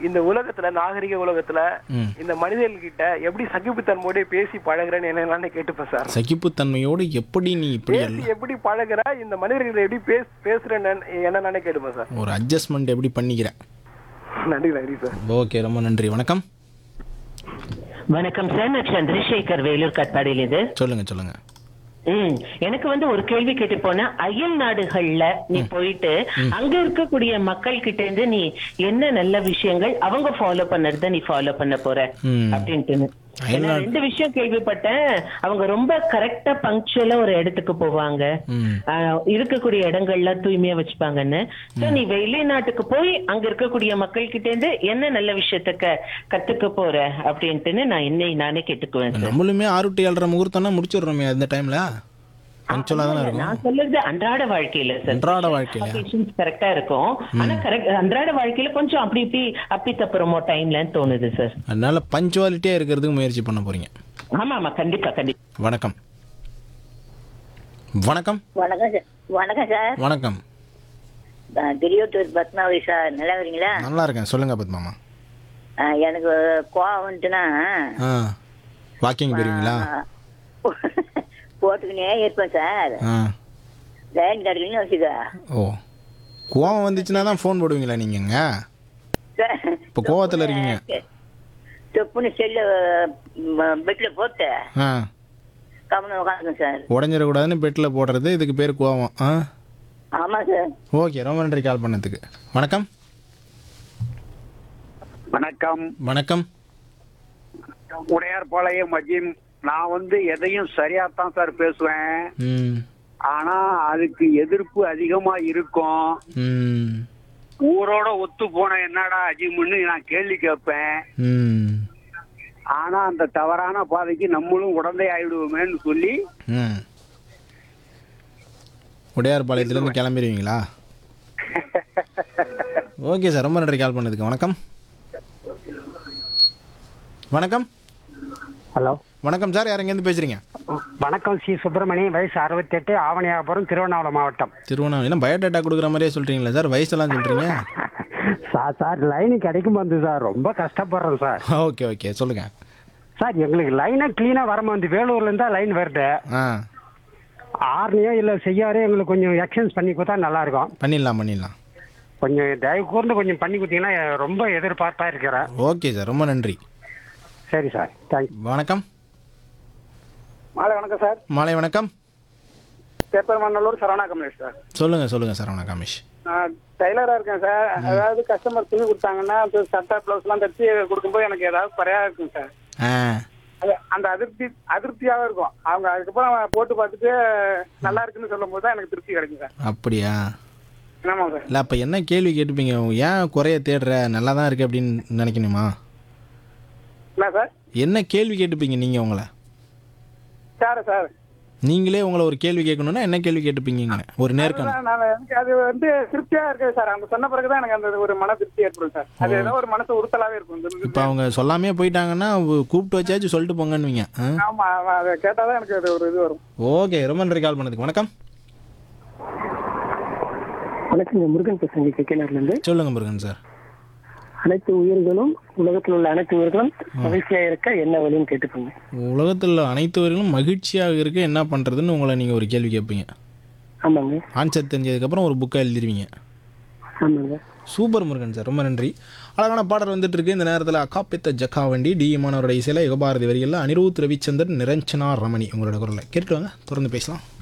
இந்த உலகத்துல நாகரிக உலகத்துல ம் இந்த மனிதர்கிட்ட எப்படி சகிப்புத்தன்மையோட பேசி பழகுறேன்னு என்ன கேட்டுப்பேன் சார் சகிப்புத்தன்மையோடு எப்படி நீ இப்படி பேசி எல்லாம் எப்படி பழகுற இந்த மனிதர்கிட்ட எப்படி பேச பேசுறேன்னு என்ன நானே கேட்டுப்பேன் சார் ஒரு அட்ஜஸ்ட்மெண்ட் எப்படி பண்ணிக்கிறேன் நன்றி நன்றி சார் ஓகே ரொம்ப நன்றி வணக்கம் வணக்கம் சார் நான் சந்திரசேகர் வேலூர் கட்பாடியில் இது சொல்லுங்க சொல்லுங்க ம் எனக்கு வந்து ஒரு கேள்வி கேட்டு போனா அயல் நாடுகள்ல நீ போயிட்டு அங்க இருக்கக்கூடிய மக்கள் கிட்ட இருந்து நீ என்ன நல்ல விஷயங்கள் அவங்க ஃபாலோ பண்ணறத நீ ஃபாலோ பண்ண போற ம். அப்படின்ட்டு அயல் ஏன்னா நாடு- ரெண்டு விஷயம் கேள்விப்பட்டேன் அவங்க ரொம்ப கரெக்டா பங்க்சுவலா ஒரு இடத்துக்கு போவாங்க ம் ஆஹ் இருக்கக்கூடிய இடங்கள்லாம் தூய்மையா வச்சுப்பாங்கன்னு சோ நீ வெளிநாட்டுக்கு போய் அங்க இருக்கக்கூடிய மக்கள் கிட்ட இருந்து என்ன நல்ல விஷயத்த க- கத்துக்க போற அப்படின்ட்டுன்னு நான் என்னை நானே கேட்டுக்குவேன் சார். நம்மளுமே ஆறு டு ஏழரை முகூர்த்தம்னா முடிச்சிடுறோமே அந்த டைம்ல பங்க்சுவலாக தானே இருக்கும் நான் சொல்றது அன்றாட வாழ்க்கையில சார் அன்றாட வாழ்க்கையில கரெக்டா இருக்கும் ஆனா கரெக்ட் அன்றாட வாழ்க்கையில கொஞ்சம் அப்படி இப்படி அப்படி தப்புறமோ டைம்லன்னு தோணுது சார் அதனால பஞ்சுவாலிட்டியாக இருக்கிறதுக்கு முயற்சி பண்ண போறீங்க ஆமா ஆமா கண்டிப்பா கண்டிப்பா வணக்கம் வணக்கம் வணக்கம் சார் வணக்கம் சார் வணக்கம் நான் திரியோத்தூர் பத்மாவதி சார் நல்லா இருக்கீங்களா நல்லா இருக்கேன் சொல்லுங்க பத்மாமா ஆ, எனக்கு கோவம் வந்துட்டுன்னா ஆ வாக்கிங் போயிருவீங்களா போட்டுக்கினே இருப்பேன் சார் ஆ லைன் கிடைக்கலன்னு வச்சுக்க ஓ கோவம் வந்துச்சுன்னா தான் ஃபோன் போடுவீங்களா நீங்கங்க இப்போ கோவத்தில் இருக்கீங்க தொப்புன்னு செல்லு பெட்டில் போட்டு ஆ கவனம் உட்காந்துங்க சார் உடஞ்சிடக்கூடாதுன்னு பெட்டில் போடுறது இதுக்கு பேர் கோவம் ஆ ஆமாம் சார் ஓகே ரொம்ப நன்றி கால் பண்ணதுக்கு வணக்கம் வணக்கம் வணக்கம் உடையார் பாளையம் மஜிம் நான் வந்து எதையும் சரியா தான் சார் பேசுவேன் ம் ஆனா அதுக்கு எதிர்ப்பு அதிகமா இருக்கும் ம் ஊரோட ஒத்து போன என்னடா அஜிம்னு நான் கேள்வி கேட்பேன் ம் ஆனா அந்த தவறான பாதைக்கு நம்மளும் உடந்தை ஆயிடுவோமேன்னு சொல்லி ம் உடையார்பாளையத்துலேருந்து கிளம்பிடுவீங்களா ஓகே சார் ரொம்ப நன்றி கால் பண்ணதுக்கு வணக்கம் வணக்கம் ஹலோ வணக்கம் சார் யார் எங்கேருந்து பேசுகிறீங்க வணக்கம் சி சுப்பிரமணியம் வயசு அறுபத்தெட்டு ஆவணியாபுரம் திருவண்ணாமலை மாவட்டம் திருவண்ணாமலை என்ன பயோடேட்டா கொடுக்குற மாதிரியே சொல்கிறீங்களா சார் வயசெல்லாம் சொல்கிறீங்க சார் சார் லைனு கிடைக்கும் வந்து சார் ரொம்ப கஷ்டப்படுறோம் சார் ஓகே ஓகே சொல்லுங்கள் சார் எங்களுக்கு லைனை கிளீனாக வர வந்து வேலூர்லேருந்து தான் லைன் வருது ஆ ஆர்னியோ இல்லை செய்யாரோ எங்களுக்கு கொஞ்சம் எக்ஸ்சேஞ்ச் பண்ணி கொடுத்தா நல்லா இருக்கும் பண்ணிடலாம் பண்ணிடலாம் கொஞ்சம் தயவு கூர்ந்து கொஞ்சம் பண்ணி கொடுத்தீங்கன்னா ரொம்ப எதிர்பார்ப்பா இருக்கிறேன் ஓகே சார் ரொம்ப நன்றி சரி சார் தேங்க்யூ வணக்கம் மாலை வணக்கம் சார் மாலை வணக்கம் பேப்பர்மன்னலூர் சரவணா கமலேஷ் சார் சொல்லுங்கள் சொல்லுங்கள் சரவணா காமேஷ் நான் டெய்லரா இருக்கேன் சார் அதாவது கஸ்டமர் துணி கொடுத்தாங்கன்னா அது சட்டை பிளவுஸ் எல்லாம் தச்சு கொடுக்கும்போது எனக்கு ஏதாவது குறையா இருக்கும் சார் ஆ அது அந்த அதிருப்தி அதிருப்தியாவே இருக்கும் அவங்க அதுக்கப்புறம் போட்டு பார்த்துட்டு நல்லா இருக்குன்னு சொல்லும் போது தான் எனக்கு திருப்தி கிடைக்கும் சார் அப்படியா ஆமாம் சார் இல்லை அப்போ என்ன கேள்வி கேட்டுப்பீங்க ஏன் குறைய தேடுற நல்லா தான் இருக்கு அப்படின்னு நினைக்கணுமா என்ன சார் என்ன கேள்வி கேட்டுப்பீங்க நீங்கள் உங்களை சார் சார் நீங்களே உங்களை ஒரு கேள்வி கேட்கணும்னா என்ன கேள்வி கேட்டுப்பீங்க ஒரு நேர்காணல் அதுதான் நான் எனக்கு அது வந்து திருப்தியா இருக்கு சார் அவங்க சொன்ன பிறகுதான் எனக்கு அந்த ஒரு மன திருப்தி ஏற்படும் சார் அது ஏதோ ஒரு மனசு உறுத்தலாவே இருக்கும் இந்த- இப்போ அவங்க சொல்லாமே போயிட்டாங்கன்னா உ- கூப்பிட்டு வச்சாச்சும் சொல்லிட்டு போங்கன்னுவீங்க ஆ ஆமா ஆமா, அதை கேட்டாதான் எனக்கு அது ஒரு இது வரும் ஓகே ரொம்ப நன்றி கால் பண்ணதுக்கு வணக்கம் வணக்கம் முருகன் பேசுறேன் கேட்கலர்லேருந்து சொல்லுங்க முருகன் சார் அனைத்து உயிர்களும் உலகத்தில் உள்ள அனைத்து உயிர்களும் மகிழ்ச்சியாக இருக்க என்ன வழின்னு கேட்டுக்கோங்க உலகத்தில் அனைத்து வரையிலும் மகிழ்ச்சியாக இருக்க என்ன பண்ணுறதுன்னு உங்களை நீங்கள் ஒரு கேள்வி கேட்பீங்க ஆமாங்க ஆன்சர் தெரிஞ்சதுக்கப்புறம் ஒரு புக்கை எழுதிருவீங்க ஆமாங்க சூப்பர் முருகன் சார் ரொம்ப நன்றி அழகான பாடல் வந்துட்டு இருக்கு இந்த நேரத்தில் அக்காப்பித்த ஜக்காவண்டி டி மாணவரோட இசையில் யுகபாரதி வரிகளில் அனிருத் ரவிச்சந்திரன் நிரஞ்சனா ரமணி உங்களோட குரலை கேட்டுட்டு வாங்க தொடர்ந்து பேசலாம்